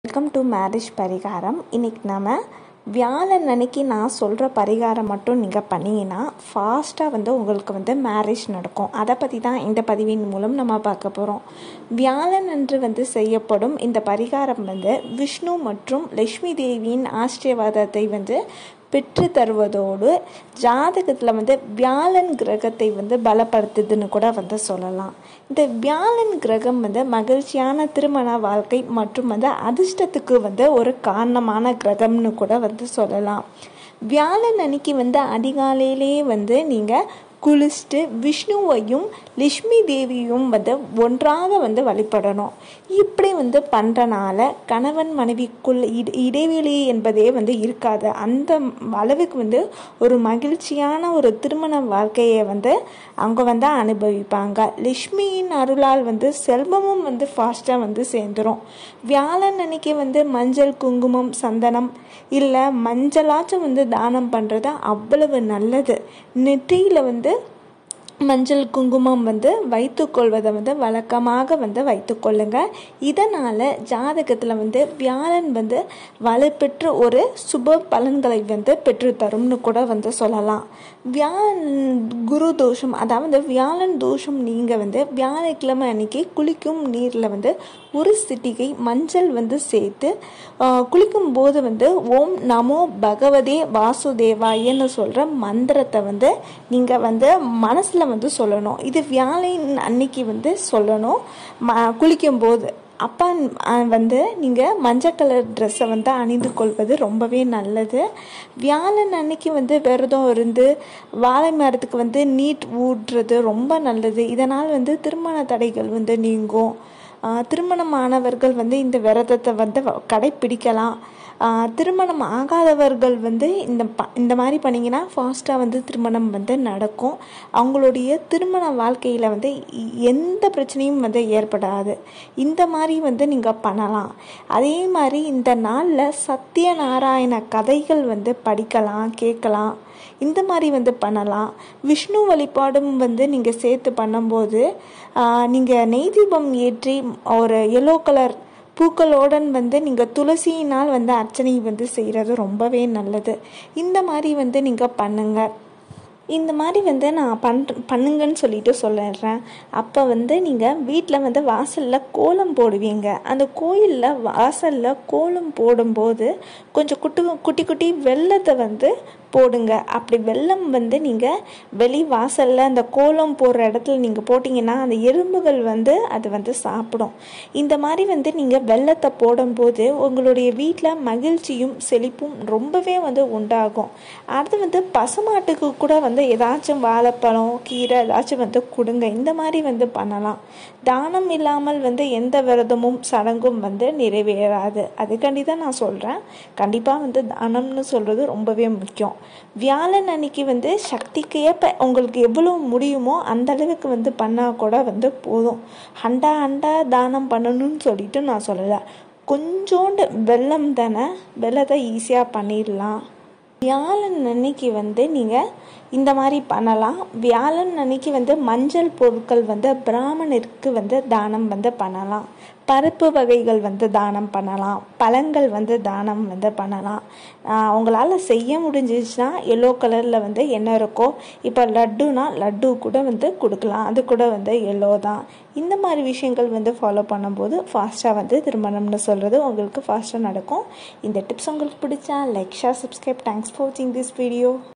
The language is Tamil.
வெல்கம் டு மேரேஜ் பரிகாரம் இன்னைக்கு நம்ம வியாழன் அன்னைக்கு நான் சொல்கிற பரிகாரம் மட்டும் நீங்கள் பண்ணீங்கன்னா ஃபாஸ்ட்டாக வந்து உங்களுக்கு வந்து மேரேஜ் நடக்கும் அதை பற்றி தான் இந்த பதிவின் மூலம் நம்ம பார்க்க போகிறோம் வியாழன் அன்று வந்து செய்யப்படும் இந்த பரிகாரம் வந்து விஷ்ணு மற்றும் லக்ஷ்மி தேவியின் ஆசீர்வாதத்தை வந்து பெற்று தருவதோடு ஜாதகத்தில் வந்து வியாழன் கிரகத்தை வந்து பலப்படுத்துதுன்னு கூட வந்து சொல்லலாம் இந்த வியாழன் கிரகம் வந்து மகிழ்ச்சியான திருமண வாழ்க்கை மற்றும் வந்து அதிர்ஷ்டத்துக்கு வந்து ஒரு காரணமான கிரகம்னு கூட வந்து சொல்லலாம் வியாழன் அன்னைக்கு வந்து அதிகாலையிலேயே வந்து நீங்கள் குளிச்சுட்டு விஷ்ணுவையும் லக்ஷ்மி தேவியும் வந்து ஒன்றாக வந்து வழிபடணும் இப்படி வந்து பண்ணுறனால கணவன் மனைவிக்குள் இட இடைவெளி என்பதே வந்து இருக்காது அந்த அளவுக்கு வந்து ஒரு மகிழ்ச்சியான ஒரு திருமண வாழ்க்கையை வந்து அவங்க வந்து அனுபவிப்பாங்க லக்ஷ்மியின் அருளால் வந்து செல்வமும் வந்து ஃபாஸ்ட்டாக வந்து சேர்ந்துடும் வியாழன் அன்னைக்கு வந்து மஞ்சள் குங்குமம் சந்தனம் இல்லை மஞ்சளாச்சும் வந்து தானம் பண்ணுறது அவ்வளவு நல்லது நெற்றியில் வந்து மஞ்சள் குங்குமம் வந்து வைத்துக்கொள்வதை வந்து வழக்கமாக வந்து வைத்துக்கொள்ளுங்க இதனால் ஜாதகத்தில் வந்து வியாழன் வந்து வலுப்பெற்று ஒரு சுப பலன்களை வந்து பெற்றுத்தரும்னு கூட வந்து சொல்லலாம் வியாழன் குரு தோஷம் அதாவது வியாழன் தோஷம் நீங்கள் வந்து வியாழக்கிழமை அன்னைக்கு குளிக்கும் நீரில் வந்து ஒரு சிட்டிகை மஞ்சள் வந்து சேர்த்து குளிக்கும் போது வந்து ஓம் நமோ பகவதே வாசுதேவாயன்னு சொல்கிற மந்திரத்தை வந்து நீங்கள் வந்து மனசில் வந்து சொல்லணும் இது வியாழன் அன்னைக்கு வந்து சொல்லணும் ம குளிக்கும்போது அப்போ வந்து நீங்கள் மஞ்சள் கலர் ட்ரெஸ்ஸை வந்து அணிந்து கொள்வது ரொம்பவே நல்லது வியாழன் அன்னைக்கு வந்து விரதம் இருந்து வாழை மரத்துக்கு வந்து நீட் ஊடுறது ரொம்ப நல்லது இதனால் வந்து திருமண தடைகள் வந்து நீங்கும் திருமணமானவர்கள் வந்து இந்த விரதத்தை வந்து கடைப்பிடிக்கலாம் திருமணம் ஆகாதவர்கள் வந்து இந்த ப இந்த மாதிரி பண்ணிங்கன்னா ஃபாஸ்ட்டாக வந்து திருமணம் வந்து நடக்கும் அவங்களுடைய திருமண வாழ்க்கையில் வந்து எந்த பிரச்சனையும் வந்து ஏற்படாது இந்த மாதிரி வந்து நீங்கள் பண்ணலாம் அதே மாதிரி இந்த நாளில் சத்யநாராயண கதைகள் வந்து படிக்கலாம் கேட்கலாம் இந்த மாதிரி வந்து பண்ணலாம் விஷ்ணு வழிபாடும் வந்து நீங்கள் சேர்த்து பண்ணும்போது நீங்கள் நெய் தீபம் ஏற்றி ஒரு எல்லோ கலர் பூக்களுடன் வந்து நீங்கள் துளசியினால் வந்து அர்ச்சனை வந்து செய்கிறது ரொம்பவே நல்லது இந்த மாதிரி வந்து நீங்கள் பண்ணுங்கள் இந்த மாதிரி வந்து நான் பண் பண்ணுங்கன்னு சொல்லிட்டு சொல்லிடுறேன் அப்போ வந்து நீங்கள் வீட்டில் வந்து வாசலில் கோலம் போடுவீங்க அந்த கோயிலில் வாசலில் கோலம் போடும்போது கொஞ்சம் குட்டி குட்டி குட்டி வெள்ளத்தை வந்து போடுங்க அப்படி வெள்ளம் வந்து நீங்கள் வெளி வாசலில் அந்த கோலம் போடுற இடத்துல நீங்கள் போட்டிங்கன்னா அந்த எறும்புகள் வந்து அது வந்து சாப்பிடும் இந்த மாதிரி வந்து நீங்கள் வெள்ளத்தை போடும்போது உங்களுடைய வீட்டில் மகிழ்ச்சியும் செழிப்பும் ரொம்பவே வந்து உண்டாகும் அடுத்து வந்து பசுமாட்டுக்கு கூட வந்து ஏதாச்சும் வாழைப்பழம் கீரை ஏதாச்சும் வந்து கொடுங்க இந்த மாதிரி வந்து பண்ணலாம் தானம் இல்லாமல் வந்து எந்த விரதமும் சடங்கும் வந்து நிறைவேறாது அதுக்காண்டி தான் நான் சொல்கிறேன் கண்டிப்பாக வந்து தானம்னு சொல்கிறது ரொம்பவே முக்கியம் வியாழன் அன்னைக்கு வந்து சக்திக்கு ஏற்ப உங்களுக்கு எவ்வளோ முடியுமோ அந்த அளவுக்கு வந்து பண்ணால் கூட வந்து போதும் அண்டா அண்டா தானம் பண்ணணும்னு சொல்லிட்டு நான் சொல்லலை கொஞ்சோண்டு வெள்ளம் தானே வெள்ளத்தை ஈஸியாக பண்ணிடலாம் வியாழன் அன்னைக்கு வந்து நீங்கள் இந்த மாதிரி பண்ணலாம் வியாழன் அன்னைக்கு வந்து மஞ்சள் பொருட்கள் வந்து பிராமணருக்கு வந்து தானம் வந்து பண்ணலாம் பருப்பு வகைகள் வந்து தானம் பண்ணலாம் பழங்கள் வந்து தானம் வந்து பண்ணலாம் அவங்களால செய்ய முடிஞ்சிச்சுன்னா எல்லோ கலரில் வந்து என்ன இருக்கோ இப்போ லட்டுனா லட்டு கூட வந்து கொடுக்கலாம் அது கூட வந்து எல்லோ தான் இந்த மாதிரி விஷயங்கள் வந்து ஃபாலோ பண்ணும்போது ஃபாஸ்ட்டாக வந்து திருமணம்னு சொல்கிறது உங்களுக்கு ஃபாஸ்ட்டாக நடக்கும் இந்த டிப்ஸ் உங்களுக்கு பிடிச்சா like share subscribe thanks for வாட்சிங் திஸ் வீடியோ